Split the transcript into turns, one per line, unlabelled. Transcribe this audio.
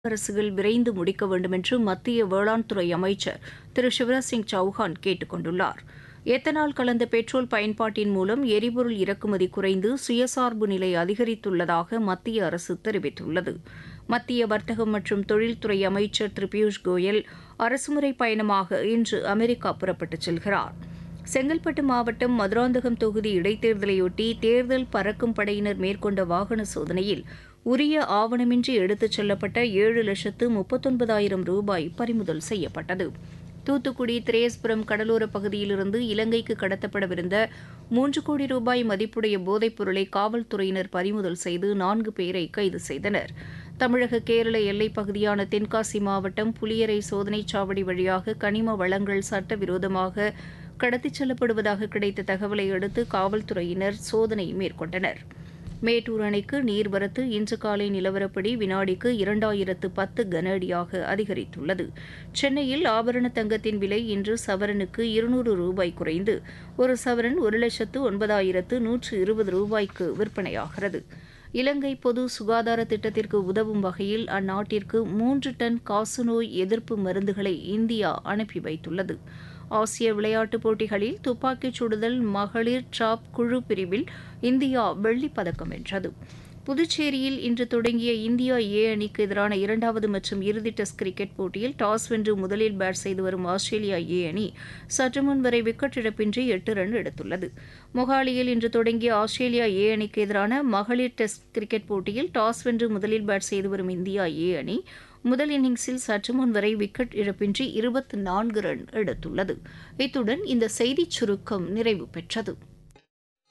அரசுகள் விரைந்து முடிக்க வேண்டுமென்று மத்திய வேளாண் துறை அமைச்சர் திரு சிவராஜ் சிங் சௌஹான் கேட்டுக் கொண்டுள்ளார் எத்தனால் கலந்த பெட்ரோல் பயன்பாட்டின் மூலம் எரிபொருள் இறக்குமதி குறைந்து சுயசார்பு நிலை அதிகரித்துள்ளதாக மத்திய அரசு தெரிவித்துள்ளது மத்திய வர்த்தகம் மற்றும் தொழில்துறை அமைச்சர் திரு பியூஷ் கோயல் அரசுமுறை பயணமாக இன்று அமெரிக்கா புறப்பட்டுச் செல்கிறார் செங்கல்பட்டு மாவட்டம் மதுராந்தகம் தொகுதி இடைத்தேர்தலையொட்டி தேர்தல் பறக்கும் படையினர் மேற்கொண்ட வாகன சோதனையில் உரிய ஆவணமின்றி எடுத்துச் செல்லப்பட்ட ஏழு லட்சத்து முப்பத்தொன்பதாயிரம் ரூபாய் பறிமுதல் செய்யப்பட்டது தூத்துக்குடி திரேஸ்புரம் கடலோரப் பகுதியிலிருந்து இலங்கைக்கு கடத்தப்படவிருந்த மூன்று கோடி ரூபாய் மதிப்புடைய போதைப் பொருளை காவல்துறையினர் பறிமுதல் செய்து நான்கு பேரை கைது செய்தனர் தமிழக கேரள எல்லைப் பகுதியான தென்காசி மாவட்டம் புலியரை சோதனைச் சாவடி வழியாக கனிம வளங்கள் சட்டவிரோதமாக கடத்திச் செல்லப்படுவதாக கிடைத்த தகவலை அடுத்து காவல்துறையினர் சோதனை மேற்கொண்டனர் மேட்டூர் அணைக்கு நீர்வரத்து இன்று காலை நிலவரப்படி வினாடிக்கு இரண்டாயிரத்து பத்து கன அடியாக அதிகரித்துள்ளது சென்னையில் ஆபரண தங்கத்தின் விலை இன்று சவரனுக்கு இருநூறு ரூபாய் குறைந்து ஒரு சவரன் ஒரு லட்சத்து ஒன்பதாயிரத்து நூற்று இருபது ரூபாய்க்கு விற்பனையாகிறது இலங்கை பொது சுகாதார திட்டத்திற்கு உதவும் வகையில் அந்நாட்டிற்கு மூன்று டன் காசநோய் எதிர்ப்பு மருந்துகளை இந்தியா அனுப்பி வைத்துள்ளது ஆசிய விளையாட்டுப் போட்டிகளில் துப்பாக்கிச் சுடுதல் மகளிர் டிராப் குழு பிரிவில் இந்தியா வெள்ளிப் பதக்கம் வென்றது புதுச்சேரியில் இன்று தொடங்கிய இந்தியா ஏ அணிக்கு எதிரான இரண்டாவது மற்றும் இறுதி டெஸ்ட் கிரிக்கெட் போட்டியில் டாஸ் வென்று முதலில் பேட் செய்து வரும் ஆஸ்திரேலியா ஏ அணி சற்று முன் வரை விக்கெட் இழப்பின்றி எட்டு ரன் எடுத்துள்ளது மொஹாலியில் இன்று தொடங்கிய ஆஸ்திரேலியா ஏ அணிக்கு எதிரான மகளிர் டெஸ்ட் கிரிக்கெட் போட்டியில் டாஸ் வென்று முதலில் பேட் செய்து வரும் இந்தியா ஏ அணி முதல் இன்னிங்ஸில் சற்று முன் வரை விக்கெட் இழப்பின்றி இருபத்தி நான்கு ரன் எடுத்துள்ளது இத்துடன் இந்த செய்திச் சுருக்கம் நிறைவு பெற்றது